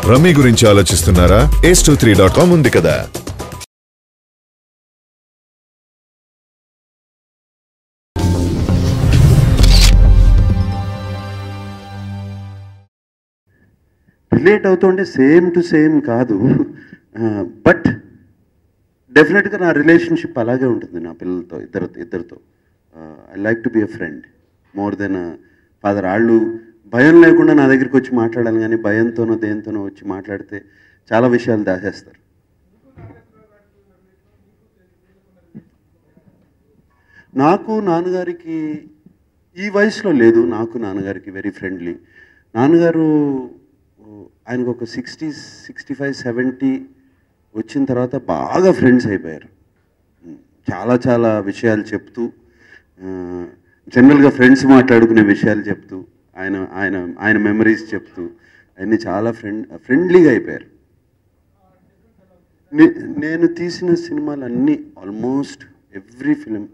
rummy గురించి ఆలోచిస్తున్నారా ace two three dot com ఉంది కదా రిలేట్ అవుతుంటే సేమ్ టు సేమ్ కాదు బట్ డెఫినెట్గా నా రిలేషన్షిప్ అలాగే ఉంటుంది నా పిల్లలతో ఇద్దరు ఇద్దరితో I like to be a friend more than father వాళ్ళు భయం లేకుండా నా దగ్గరికి వచ్చి మాట్లాడాలి కానీ భయంతోనో దేనితోనో వచ్చి మాట్లాడితే చాలా విషయాలు దాచేస్తారు నాకు నాన్నగారికి ఈ వయసులో లేదు నాకు నాన్నగారికి వెరీ ఫ్రెండ్లీ నాన్నగారు ఆయనకు ఒక సిక్స్టీ సిక్స్టీ ఫైవ్ సెవెంటీ వచ్చిన తర్వాత బాగా ఫ్రెండ్స్ అయిపోయారు చాలా చాలా విషయాలు చెప్తూ జనరల్గా ఫ్రెండ్స్ మాట్లాడుకునే విషయాలు చెప్తూ ఆయన ఆయన ఆయన మెమరీస్ చెప్తూ అన్నీ చాలా ఫ్రెండ్ ఫ్రెండ్లీగా అయిపోయారు నే- నేను తీసిన సినిమాలు అన్నీ ఆల్మోస్ట్ ఎవ్రీ ఫిలిం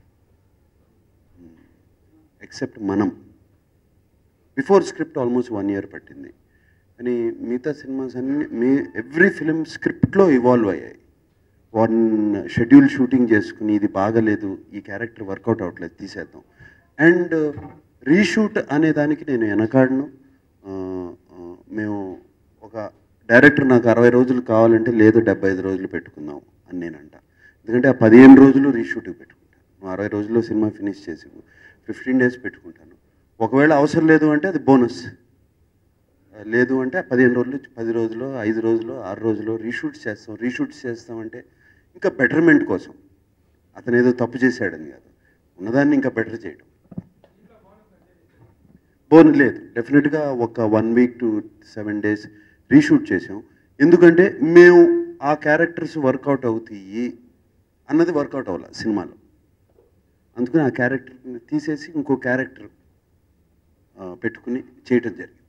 ఎక్సెప్ట్ మనం before script almost one year పట్టింది కానీ మిగతా సినిమాస్ అన్ని మీ ఎవ్రీ ఫిలిం స్క్రిప్ట్లో ఇవాల్వ్ అయ్యాయి వన్ షెడ్యూల్ షూటింగ్ చేసుకుని ఇది బాగలేదు ఈ క్యారెక్టర్ వర్కౌట్ అవ్వట్లేదు తీసేద్దాం అండ్ రీషూట్ అనే దానికి నేను వెనకాడను ఆ, ఆ, మేము ఒక డైరెక్టర్ నాకు అరవై రోజులు కావాలంటే లేదు డెబ్బై ఐదు రోజులు పెట్టుకుందాం అని నేనంట ఎందుకంటే ఆ పదిహేను రోజులు రీషూట్కి పెట్టుకుంటాను నువ్వు అరవై రోజుల్లో సినిమా ఫినిష్ చేసి ఫిఫ్టీన్ డేస్ పెట్టుకుంటాను ఒకవేళ అవసరం లేదు అంటే అది బోనస్ లేదు అంటే పదిహేను రోజులు పది రోజులు ఐదు రోజులు ఆరు రోజులు రీషూట్స్ చేస్తాం రీషూట్స్ చేస్తామంటే ఇంకా బెటర్మెంట్ కోసం అతను ఏదో తప్పు చేశాడని కాదు ఉన్నదాన్ని ఇంకా బెటర్ చేయడం బోన్ లేదు డెఫినెట్గా ఒక one week to seven days reshoot చేసాం ఎందుకంటే మేము ఆ క్యారెక్టర్స్ వర్కౌట్ అవుతాయి అన్నది వర్కౌట్ అవ్వాలి సినిమాలో అందుకని ఆ క్యారెక్టర్ని తీసేసి ఇంకో క్యారెక్టర్ పెట్టుకుని చేయటం జరిగింది